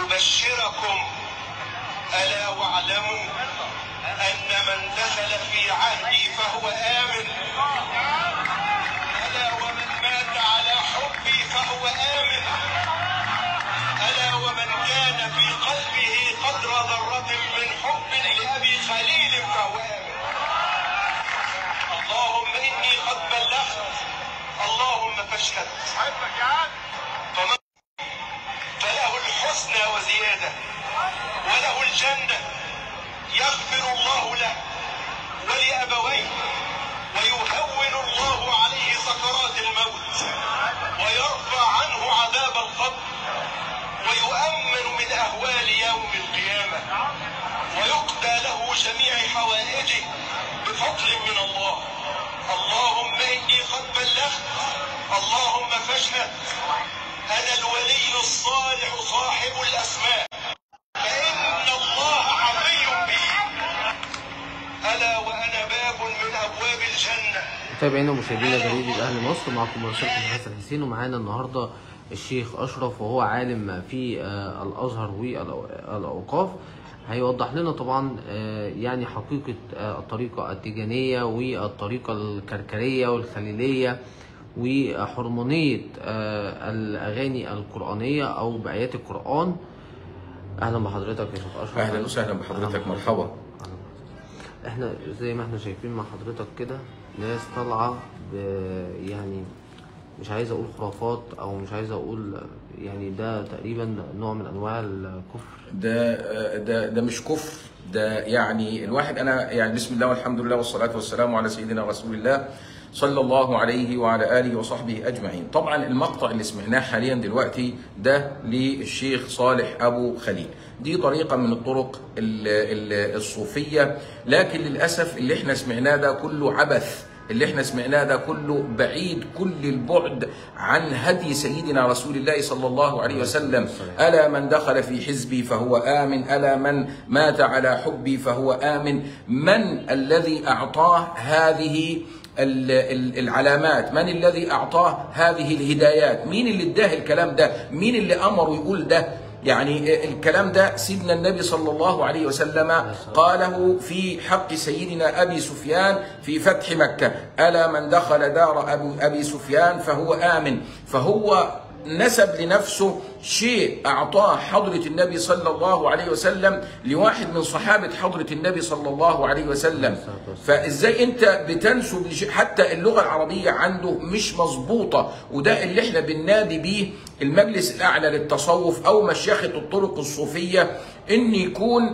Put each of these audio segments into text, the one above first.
أبشركم ألا واعلموا أن من دخل في عهدي فهو آمن ألا ومن مات على حبي فهو آمن ألا ومن كان في قلبه قدر ذرة من حب لأبي خليل فهو آمن اللهم إني قد بلغت اللهم فاشهد فمن فله الحسنى وزيادة وله الجنة يغفر الله له ولأبويه ويهون الله عليه سكرات الموت ويرفع عنه عذاب القبر ويؤمن من أهوال يوم القيامة ويقضى له جميع حوائجه بفضل من الله اللهم إني قد بلغت اللهم فاشهد أنا الولي الصالح صاحب الأسماء فإن الله عفي بي ألا وأنا باب من أبواب الجنة متابعينا ومشاهدينا جريدة أهل مصر معكم مرسلكم حسن حسين ومعانا النهاردة الشيخ أشرف وهو عالم في آه، الأزهر والأوقاف هيوضح لنا طبعا آه، يعني حقيقة آه، الطريقة التيجانية والطريقة الكركرية والخليلية وحرمانية آه، الأغاني القرآنية أو بآيات القرآن أهلا بحضرتك يا شيخ أشرف اهلا وسهلا بحضرتك مرحبا احنا زي ما احنا شايفين مع حضرتك كده ناس طالعه ب يعني مش عايز اقول خرافات او مش عايز اقول يعني ده تقريبا نوع من انواع الكفر ده ده ده مش كفر ده يعني الواحد انا يعني بسم الله والحمد لله والصلاه والسلام على سيدنا رسول الله صلى الله عليه وعلى اله وصحبه اجمعين. طبعا المقطع اللي سمعناه حاليا دلوقتي ده للشيخ صالح ابو خليل. دي طريقه من الطرق ال- ال- الصوفيه لكن للاسف اللي احنا سمعناه ده كله عبث اللي احنا سمعناه ده كله بعيد كل البعد عن هدي سيدنا رسول الله صلى الله عليه وسلم ألا من دخل في حزبي فهو آمن ألا من مات على حبي فهو آمن من الذي أعطاه هذه ال- ال- العلامات من الذي أعطاه هذه الهدايات مين اللي اداه الكلام ده مين اللي أمره يقول ده يعني الكلام ده سيدنا النبي صلى الله عليه وسلم قاله في حق سيدنا ابي سفيان في فتح مكه الا من دخل دار ابو ابي سفيان فهو امن فهو نسب لنفسه شيء اعطاه حضره النبي صلى الله عليه وسلم لواحد من صحابه حضره النبي صلى الله عليه وسلم فازاي انت بتنسب لشيء حتى اللغه العربيه عنده مش مظبوطه وده اللي احنا بننادي بيه المجلس الاعلى للتصوف او مشيخه الطرق الصوفيه ان يكون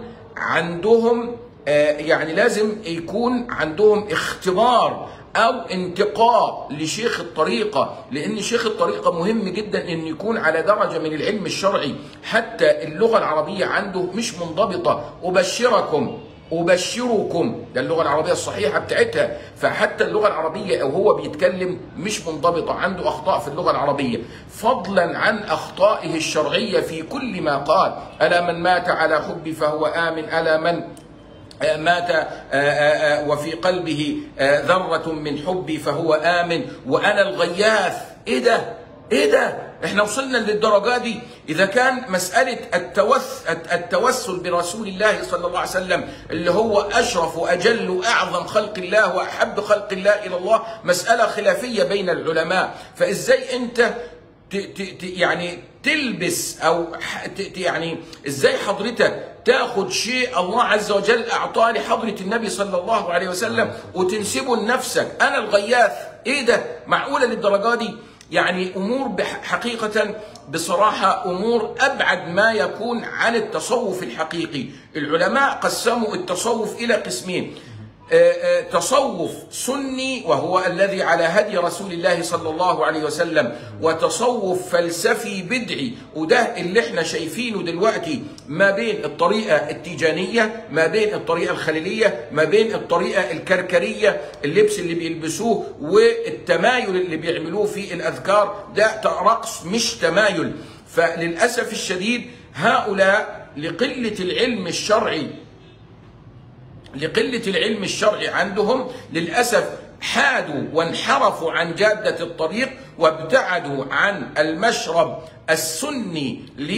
عندهم آه، يعني لازم يكون عندهم اختبار او انتقاء لشيخ الطريقه لان شيخ الطريقه مهم جدا ان يكون على درجه من العلم الشرعي حتى اللغه العربيه عنده مش منضبطه ابشركم أبشركم ده اللغة العربية الصحيحة بتاعتها فحتى اللغة العربية أو هو بيتكلم مش منضبطة عنده أخطاء في اللغة العربية فضلا عن أخطائه الشرعية في كل ما قال ألا من مات على حبي فهو آمن ألا من آه، مات آه، آه، آه، وفي قلبه آه، ذرة من حبي فهو آمن وأنا الغياث إيه ده؟ إيه ده؟ إحنا وصلنا للدرجة دي إذا كان مسألة التوث التوسل برسول الله صلى الله عليه وسلم اللي هو أشرف وأجل وأعظم خلق الله وأحب خلق الله إلى الله مسألة خلافية بين العلماء فإزاي أنت ت- ت- ت- يعني تلبس او ح- ت- ت- يعني ازاي حضرتك تاخد شيء الله عز وجل اعطاه لحضره النبي صلى الله عليه وسلم وتنسبه لنفسك انا الغياث ايه ده معقوله للدرجه دي يعني امور بح- حقيقه بصراحه امور ابعد ما يكون عن التصوف الحقيقي العلماء قسموا التصوف الى قسمين آه، آه، تصوف سني وهو الذي على هدي رسول الله صلى الله عليه وسلم وتصوف فلسفي بدعي وده اللي احنا شايفينه دلوقتي ما بين الطريقة التيجانية ما بين الطريقة الخليلية ما بين الطريقة الكركرية اللبس اللي بيلبسوه والتمايل اللي بيعملوه في الأذكار ده رقص مش تمايل فللأسف الشديد هؤلاء لقلة العلم الشرعي لقلة العلم الشرعي عندهم للأسف حادوا وانحرفوا عن جادة الطريق وابتعدوا عن المشرب السني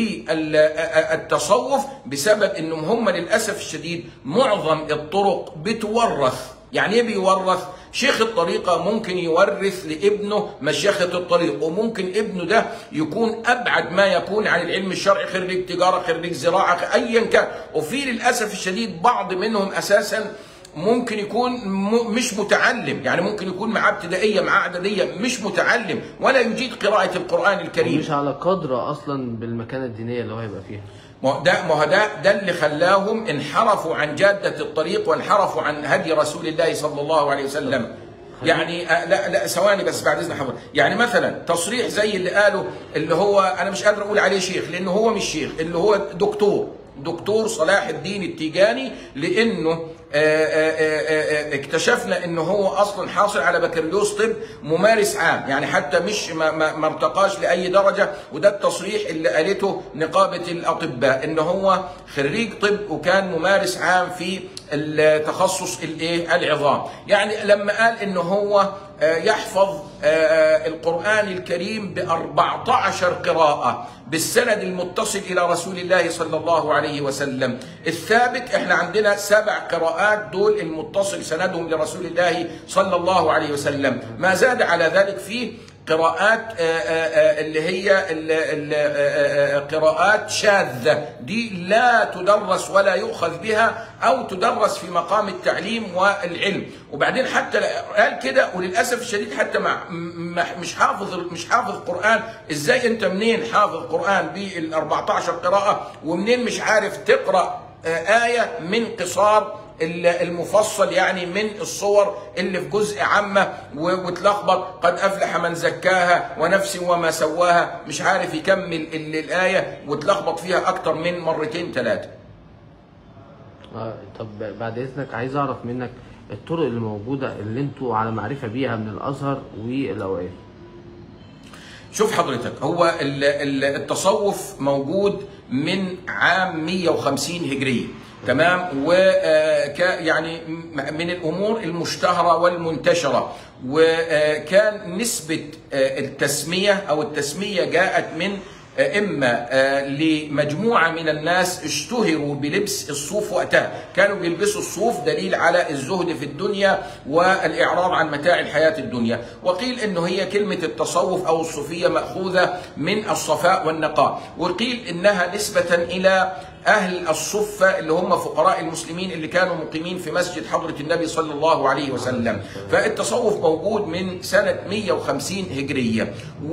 للتصوف بسبب انهم هم للاسف الشديد معظم الطرق بتورث يعني ايه بيورث شيخ الطريقه ممكن يورث لابنه مشيخه الطريق وممكن ابنه ده يكون ابعد ما يكون عن العلم الشرعي خريج تجاره خريج زراعه ايا كان وفي للاسف الشديد بعض منهم اساسا ممكن يكون م- مش متعلم يعني ممكن يكون معاه ابتدائيه معاه اعداديه مش متعلم ولا يجيد قراءه القران الكريم مش على قدر اصلا بالمكانه الدينيه اللي هو هيبقى فيها ما هو ده ما هو ده ده اللي خلاهم انحرفوا عن جاده الطريق وانحرفوا عن هدي رسول الله صلى الله عليه وسلم يعني آه، لا لا ثواني بس بعد اذن حضرتك يعني مثلا تصريح زي اللي قاله اللي هو انا مش قادر اقول عليه شيخ لانه هو مش شيخ اللي هو دكتور دكتور صلاح الدين التيجاني لانه آه، آه، آه، آه، اكتشفنا انه هو اصلا حاصل على بكالوريوس طب ممارس عام يعني حتى مش ما, ما, ما ارتقاش لاي درجه وده التصريح اللي قالته نقابه الاطباء ان هو خريج طب وكان ممارس عام في التخصص الايه العظام يعني لما قال انه هو آه، يحفظ آه، القرآن الكريم ب 14 قراءة بالسند المتصل إلى رسول الله صلى الله عليه وسلم الثابت احنا عندنا سبع قراءات دول المتصل سندهم لرسول الله صلى الله عليه وسلم ما زاد على ذلك فيه قراءات آه، آه، آه، اللي هي ال- ال- آه، آه، قراءات شاذة دي لا تدرس ولا يؤخذ بها أو تدرس في مقام التعليم والعلم وبعدين حتى قال كده وللأسف الشديد حتى مع م- مش حافظ مش حافظ قرآن ازاي انت منين حافظ قرآن بال 14 قراءة ومنين مش عارف تقرأ آه، آية من قصار المفصل يعني من الصور اللي في جزء عامة و- وتلخبط قد أفلح من زكاها ونفس وما سواها مش عارف يكمل ال- الآية وتلخبط فيها أكتر من مرتين ثلاثة آه، طب بعد اذنك عايز اعرف منك الطرق اللي موجوده اللي انتوا على معرفه بيها من الازهر والاوقاف شوف حضرتك هو ال- ال- التصوف موجود من عام 150 هجرية تمام و يعني م- من الامور المشتهره والمنتشره وكان نسبه آه، التسميه او التسميه جاءت من آه، اما آه، لمجموعه من الناس اشتهروا بلبس الصوف وقتها كانوا بيلبسوا الصوف دليل على الزهد في الدنيا والاعراض عن متاع الحياه الدنيا وقيل انه هي كلمه التصوف او الصوفيه ماخوذه من الصفاء والنقاء وقيل انها نسبه الى اهل الصفه اللي هم فقراء المسلمين اللي كانوا مقيمين في مسجد حضره النبي صلى الله عليه وسلم فالتصوف موجود من سنه 150 هجريه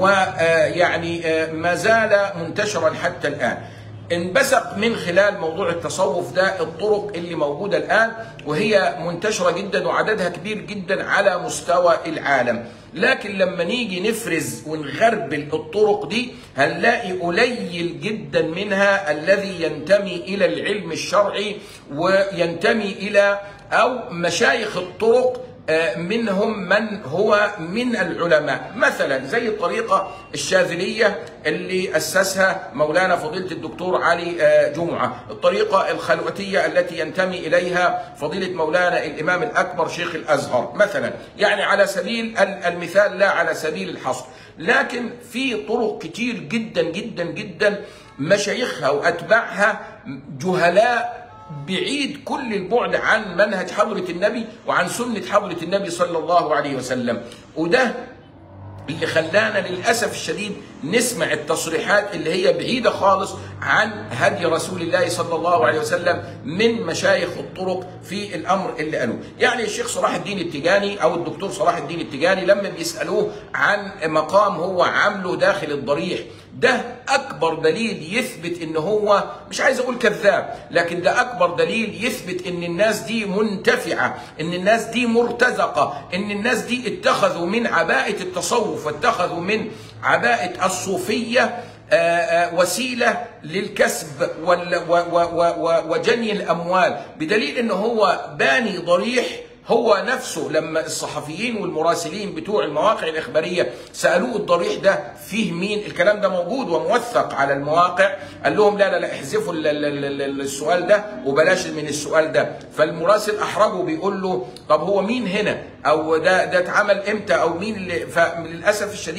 ويعني ما زال منتشرا حتى الان انبثق من خلال موضوع التصوف ده الطرق اللي موجوده الان وهي منتشره جدا وعددها كبير جدا على مستوى العالم لكن لما نيجي نفرز ونغربل الطرق دي هنلاقي قليل جدا منها الذي ينتمي الى العلم الشرعي وينتمي الى او مشايخ الطرق آه، منهم من هو من العلماء مثلا زي الطريقة الشاذلية اللي أسسها مولانا فضيلة الدكتور علي آه، جمعة الطريقة الخلوتية التي ينتمي إليها فضيلة مولانا الإمام الأكبر شيخ الأزهر مثلا يعني على سبيل ال- المثال لا على سبيل الحصر لكن في طرق كتير جدا جدا جدا مشايخها وأتباعها جهلاء بعيد كل البعد عن منهج حضرة النبي وعن سنة حضرة النبي صلى الله عليه وسلم وده اللي خلانا للأسف الشديد نسمع التصريحات اللي هي بعيدة خالص عن هدي رسول الله صلى الله عليه وسلم من مشايخ الطرق في الأمر اللي قالوه يعني الشيخ صلاح الدين التجاني أو الدكتور صلاح الدين التجاني لما بيسألوه عن مقام هو عامله داخل الضريح ده أكبر دليل يثبت إن هو مش عايز أقول كذاب لكن ده أكبر دليل يثبت إن الناس دي منتفعة إن الناس دي مرتزقة إن الناس دي اتخذوا من عباءة التصوف واتخذوا من عباءة الصوفية آه، آه، وسيلة للكسب وال- و- و- و- و- وجني الأموال بدليل إن هو باني ضريح هو نفسه لما الصحفيين والمراسلين بتوع المواقع الإخبارية سألوه الضريح ده فيه مين الكلام ده موجود وموثق على المواقع قال لهم لا لا لا احذفوا ال- ال- ال- ال- السؤال ده وبلاش من السؤال ده فالمراسل أحرجه بيقول له طب هو مين هنا أو ده ده اتعمل إمتى أو مين اللي فللأسف الشديد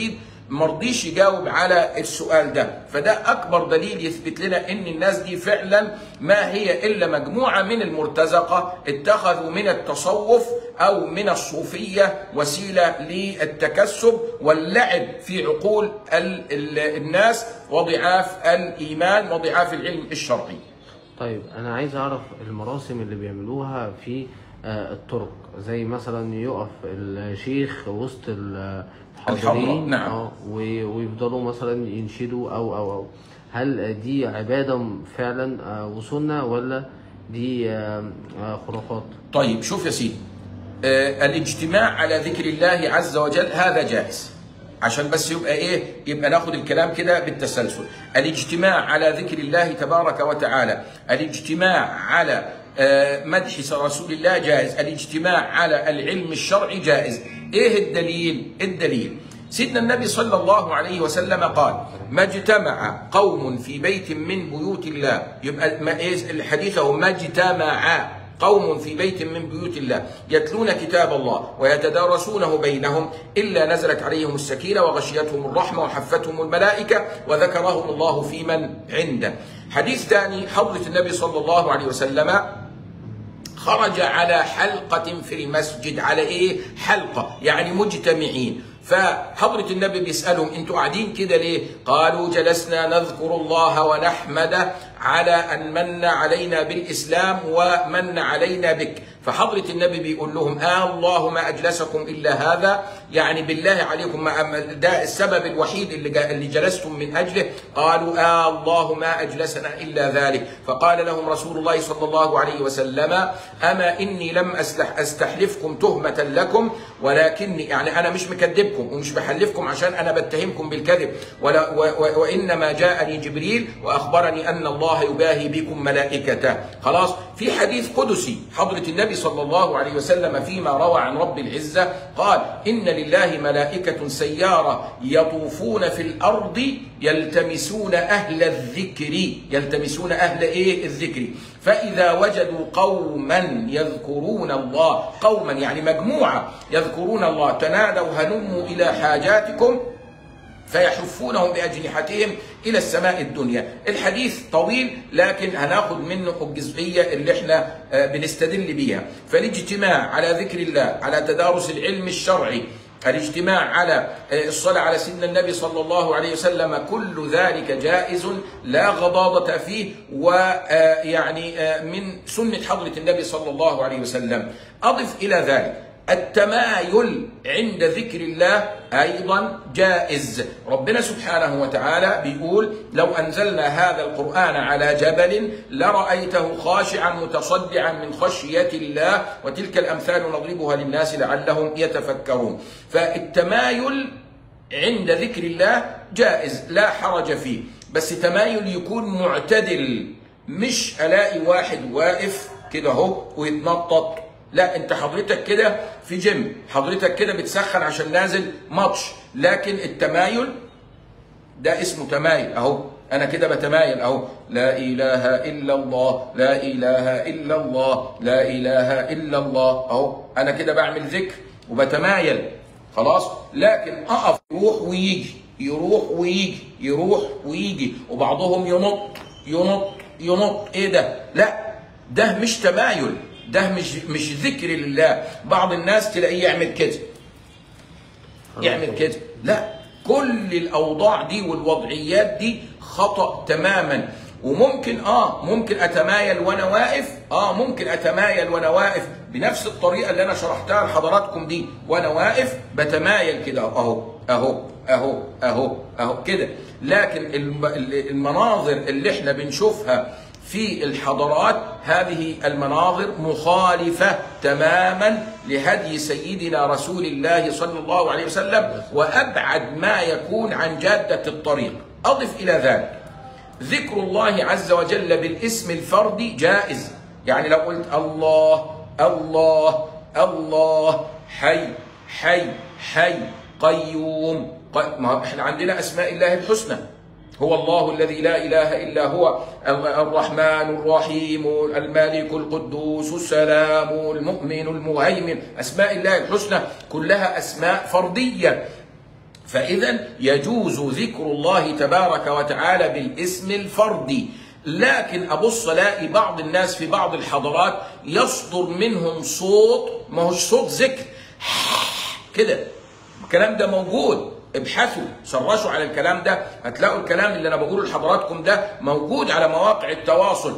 مرضيش يجاوب على السؤال ده فده اكبر دليل يثبت لنا ان الناس دي فعلا ما هي الا مجموعه من المرتزقه اتخذوا من التصوف او من الصوفيه وسيله للتكسب واللعب في عقول ال- ال- الناس وضعاف الايمان وضعاف العلم الشرعي طيب انا عايز اعرف المراسم اللي بيعملوها في آه، الطرق زي مثلا يقف الشيخ وسط ال- الحاضرين الحضرة، نعم. آه، و- ويفضلوا مثلا ينشدوا او او او هل دي عباده فعلا آه، وسنه ولا دي آه، آه، خرافات؟ طيب شوف يا سيدي آه الاجتماع على ذكر الله عز وجل هذا جائز عشان بس يبقى ايه يبقى ناخد الكلام كده بالتسلسل الاجتماع على ذكر الله تبارك وتعالى الاجتماع على آه، مدح رسول الله جائز الاجتماع على العلم الشرعي جائز ايه الدليل الدليل سيدنا النبي صلى الله عليه وسلم قال ما اجتمع قوم في بيت من بيوت الله يبقى ما إيه الحديث هو ما اجتمع قوم في بيت من بيوت الله يتلون كتاب الله ويتدارسونه بينهم إلا نزلت عليهم السكينة وغشيتهم الرحمة وحفتهم الملائكة وذكرهم الله في من عنده حديث ثاني حضرة النبي صلى الله عليه وسلم خرج على حلقة في المسجد على ايه؟ حلقة يعني مجتمعين فحضرة النبي بيسألهم انتوا قاعدين كده ليه؟ قالوا جلسنا نذكر الله ونحمده على ان من علينا بالاسلام ومن علينا بك فحضرة النبي بيقول لهم آه الله ما أجلسكم إلا هذا يعني بالله عليكم ما ده السبب الوحيد اللي, جا- اللي جلستم من أجله قالوا آه الله ما أجلسنا إلا ذلك فقال لهم رسول الله صلى الله عليه وسلم أما إني لم أستح أستحلفكم تهمة لكم ولكني يعني أنا مش مكذبكم ومش بحلفكم عشان أنا بتهمكم بالكذب ولا و و وإنما جاءني جبريل وأخبرني أن الله يباهي بكم ملائكته خلاص في حديث قدسي حضرة النبي صلى الله عليه وسلم فيما روى عن رب العزة قال إن لله ملائكة سيارة يطوفون في الأرض يلتمسون أهل الذكر يلتمسون أهل إيه الذكر فإذا وجدوا قوما يذكرون الله قوما يعني مجموعة يذكرون الله تنادوا هلموا إلى حاجاتكم فيحفونهم بأجنحتهم إلى السماء الدنيا الحديث طويل لكن هناخد منه الجزئية اللي احنا آه، بنستدل بيها فالاجتماع على ذكر الله على تدارس العلم الشرعي الاجتماع على آه، الصلاة على سيدنا النبي صلى الله عليه وسلم كل ذلك جائز لا غضاضة فيه ويعني من سنة حضرة النبي صلى الله عليه وسلم أضف إلى ذلك التمايل عند ذكر الله ايضا جائز ربنا سبحانه وتعالى بيقول لو انزلنا هذا القران على جبل لرايته خاشعا متصدعا من خشيه الله وتلك الامثال نضربها للناس لعلهم يتفكرون فالتمايل عند ذكر الله جائز لا حرج فيه بس تمايل يكون معتدل مش الاقي واحد واقف كده اهو ويتنطط لا انت حضرتك كده في جيم حضرتك كده بتسخن عشان نازل ماتش لكن التمايل ده اسمه تمايل اهو انا كده بتمايل اهو لا اله الا الله لا اله الا الله لا اله الا الله اهو انا كده بعمل ذكر وبتمايل خلاص لكن اقف يروح ويجي يروح ويجي يروح ويجي وبعضهم ينط ينط ينط ايه ده لا ده مش تمايل ده مش مش ذكر لله بعض الناس تلاقيه يعمل كده يعمل كده لا كل الاوضاع دي والوضعيات دي خطا تماما وممكن اه ممكن اتمايل وانا واقف اه ممكن اتمايل وانا واقف بنفس الطريقه اللي انا شرحتها لحضراتكم دي وانا واقف بتمايل كده اهو اهو اهو اهو اهو كده لكن الم- المناظر اللي احنا بنشوفها في الحضارات هذه المناظر مخالفة تماما لهدي سيدنا رسول الله صلى الله عليه وسلم وأبعد ما يكون عن جادة الطريق أضف إلى ذلك ذكر الله عز وجل بالاسم الفردي جائز يعني لو قلت الله الله الله حي حي حي قيوم قي... ما هو احنا عندنا اسماء الله الحسنى هو الله الذي لا اله الا هو الرحمن الرحيم الملك القدوس السلام المؤمن المهيمن اسماء الله الحسنى كلها اسماء فرديه فإذا يجوز ذكر الله تبارك وتعالى بالاسم الفردي لكن أبص ألاقي بعض الناس في بعض الحضارات يصدر منهم صوت ما هوش صوت ذكر كده الكلام ده موجود ابحثوا سرشوا على الكلام ده هتلاقوا الكلام اللي انا بقوله لحضراتكم ده موجود على مواقع التواصل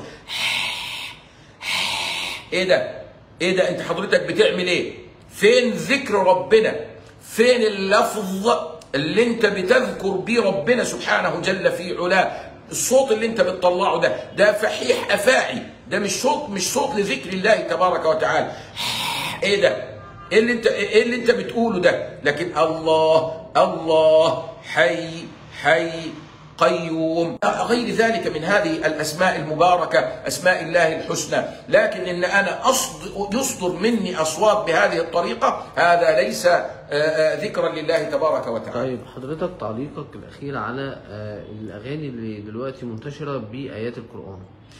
ايه ده ايه ده انت حضرتك بتعمل ايه فين ذكر ربنا فين اللفظ اللي انت بتذكر بيه ربنا سبحانه جل في علاه الصوت اللي انت بتطلعه ده ده فحيح افاعي ده مش صوت مش صوت لذكر الله تبارك وتعالى ايه ده ايه اللي انت ايه اللي انت بتقوله ده لكن الله الله حي حي قيوم غير ذلك من هذه الاسماء المباركه اسماء الله الحسنى لكن ان انا أصد يصدر مني اصوات بهذه الطريقه هذا ليس آه، آه، ذكرا لله تبارك وتعالى طيب حضرتك تعليقك الأخير على آه، الأغاني اللي دلوقتي منتشرة بآيات القرآن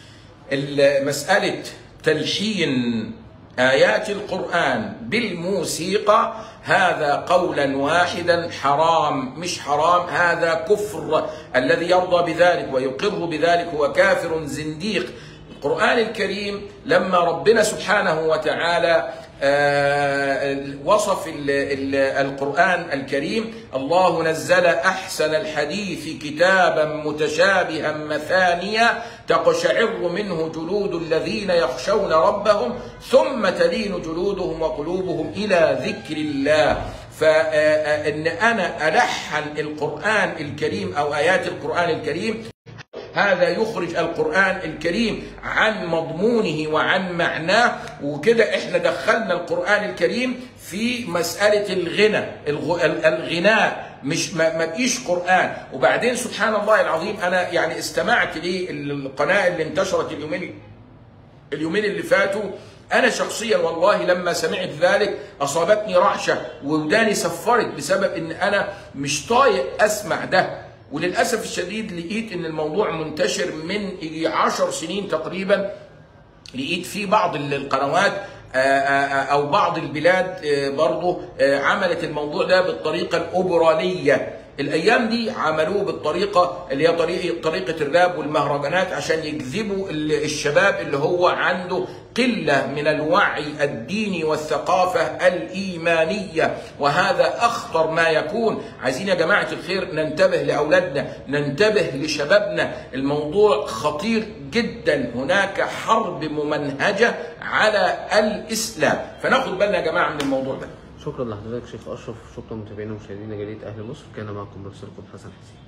مسألة تلحين آيات القرآن بالموسيقى هذا قولا واحدا حرام مش حرام هذا كفر الذي يرضى بذلك ويقر بذلك هو كافر زنديق القرآن الكريم لما ربنا سبحانه وتعالى آه، وصف ال- ال- القرآن الكريم الله نزل أحسن الحديث كتابا متشابها مثانيا تقشعر منه جلود الذين يخشون ربهم ثم تلين جلودهم وقلوبهم إلى ذكر الله فإن أنا ألحن القرآن الكريم أو آيات القرآن الكريم هذا يخرج القرآن الكريم عن مضمونه وعن معناه وكده احنا دخلنا القرآن الكريم في مسألة الغنى الغ- ال- الغناء مش ما, ما بقيش قرآن وبعدين سبحان الله العظيم أنا يعني استمعت للقناة اللي انتشرت اليومين اليومين اللي فاتوا انا شخصيا والله لما سمعت ذلك اصابتني رعشه وداني صفرت بسبب ان انا مش طايق اسمع ده وللاسف الشديد لقيت ان الموضوع منتشر من يجي عشر سنين تقريبا لقيت في بعض ال- القنوات آه، آه، آه، او بعض البلاد آه، برضه آه، عملت الموضوع ده بالطريقه الاوبراليه الايام دي عملوه بالطريقه اللي هي طريقه طريقه الراب والمهرجانات عشان يجذبوا ال- الشباب اللي هو عنده قله من الوعي الديني والثقافه الايمانيه وهذا اخطر ما يكون عايزين يا جماعه الخير ننتبه لاولادنا ننتبه لشبابنا الموضوع خطير جدا هناك حرب ممنهجه على الاسلام فناخد بالنا يا جماعه من الموضوع ده شكرا لحضرتك شيخ أشرف شكرا متابعينا ومشاهدينا جريدة أهل مصر كان معكم مرسلكم حسن حسين